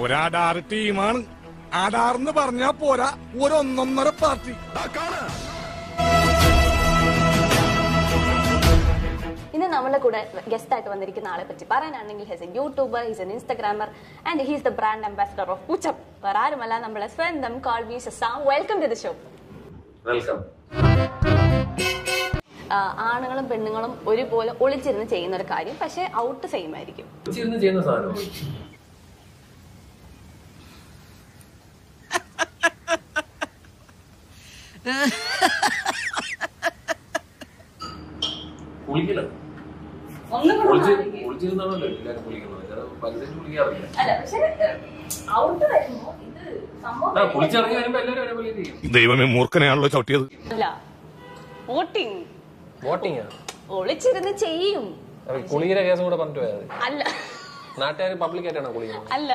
ഒരാടാറ് ടീമാണ് ആടാർന്ന് പറഞ്ഞാ പോരാ ഒരൊന്നൊന്നര പാർട്ടി ഇന്ന് നമ്മളെ കൂടെ ഗസ്റ്റ് ആയിട്ട് വന്നിരിക്കുന്ന ആളെ പറ്റി പറയാനാണെങ്കിൽ he's a YouTuber he's an Instagrammer and he's the brand ambassador of പൂച്ചം വേറെ ആരുമല്ല നമ്മളെ സ്വന്തം കോൾ വി സസാം welcome to the show welcome ആണുങ്ങളും പെണ്ണുങ്ങളും ഒരുപോലെ ഒളിച്ചിരുന്ന് ചെയ്യുന്ന ഒരു കാര്യം പക്ഷെ ഔട്ട് സെയിം ആയിരിക്കും ഉച്ചിരുന്ന് ചെയ്യുന്ന സാധനം കുളിക്കല ഒളിച്ചിരുന്നാണല്ലോ എല്ലാരും കുളിക്കുന്നത് ചില പലരും കുളിക്കാറില്ല അല്ല പക്ഷെ ഔട്ട് വരുമ്പോ ഇത് സംഭവം ആ കുളിച്ചിറങ്ങി വരുമ്പോ എല്ലാരും ഒരേപോലെ ചെയ്യും ദൈവമേ മൂർഖനെയാണല്ലോ ചവിട്ടിയത് അല്ല വോട്ടിംഗ് വോട്ടിംഗ് ഒളിച്ചിരുന്ന് ചെയ്യും കുളിയുടെ കേസും കൂടെ പറഞ്ഞിട്ട് പോയത് അല്ല നാട്ടുകാർ പബ്ലിക് ആയിട്ടാണ് കുളിക്കുന്നത് അല്ല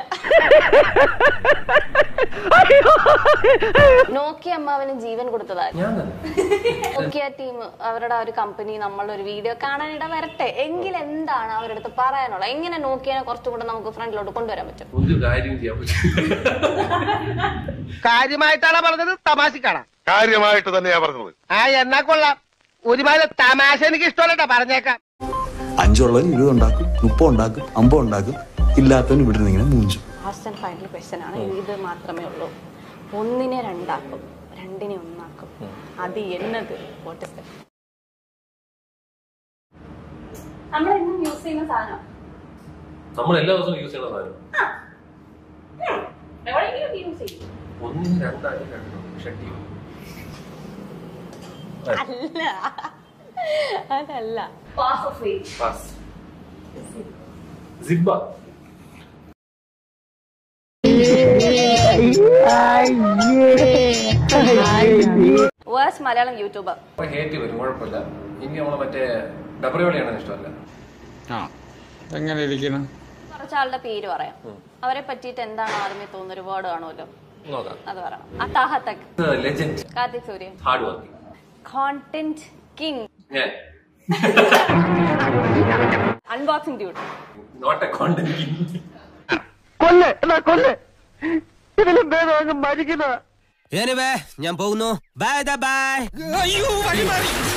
നോക്കിയ അമ്മാവന് ജീവൻ കൊടുത്തതായിരുന്നു ഞാൻ തന്നെ നോക്കിയ ടീം അവരുടെ ആ ഒരു കമ്പനി നമ്മളുടെ ഒരു വീഡിയോ കാണാനിട വരട്ടെ എങ്കിൽ എന്താണ് അവരുടെ അടുത്ത് പറയാനുള്ളത് എങ്ങനെ നോക്കിയതിനെ കുറച്ചും കൂടെ നമുക്ക് ഫ്രണ്ടിലോട്ട് കൊണ്ടുവരാൻ പറ്റും ഒരു കാര്യം ചെയ്യാൻ പറ്റും കാര്യമായിട്ടാണ് പറഞ്ഞത് തമാശക്കാണ് കാര്യമായിട്ട് തന്നെയാ പറഞ്ഞത് ആ എന്നാ കൊള്ളാം ഒരുമാതിരി തമാശ എനിക്ക് ഇഷ്ടമല്ലട്ടാ പറഞ്ഞേക്കാം അഞ്ചുള്ളവൻ ഇരുപത് ഉണ്ടാക്കും മുപ്പത് ഉണ്ടാക്കും അമ്പത് ഉണ്ടാക്കും ഇല്ലാത്തവൻ ഇവിടെ നിന്ന് ഇങ്ങനെ മൂഞ്ചും ലാസ്റ്റ് ആൻഡ് ഫൈനൽ ക്വസ്റ്റ്യൻ ആണ് ഇത് മാത്രമേ ഉള്ളൂ ഒന്നിനെ രണ്ടാക്കും രണ്ടിനെ ഒന്നാക്കും അത് എന്നത് വാട്ട് ഇസ് നമ്മളെന്നും യൂസ് ചെയ്യുന്ന സാധനം നമ്മൾ എല്ലാ ദിവസവും യൂസ് ചെയ്യുന്ന സാധനം എവിടെയെങ്കിലും യൂസ് ചെയ്യും ഒന്നിന് രണ്ടായി രണ്ടോ ഷട്ടി അല്ല അതല്ല പാസ് ഓഫ് ഫേസ് പാസ് സിബ്ബ വേഴ്സ് മലയാളം യൂട്യൂബർ ഹേറ്റ് വരും കുഴപ്പമില്ല ഇനി നമ്മളെ മറ്റേ ഡബറിയോളിയാണ് ഇഷ്ടമല്ല ആ എങ്ങനെ ഇരിക്കണം കുറച്ചാളുടെ പേര് പറയാം അവരെ പറ്റിയിട്ട് എന്താണ് ആദ്യമേ തോന്നുന്ന ഒരു വേർഡ് കാണുമല്ലോ നോക്കാം അത് പറയണം അത്താഹത്തക് legend Karthik Suryan hard working content king ഞാൻ unboxing dude not a content കൊല്ല് എന്നാ കൊല്ല് ഇതിലും ഭേദം അങ്ങ് മരിക്കുന്നതാ ഞാൻ പോകുന്നു ബൈ ബൈ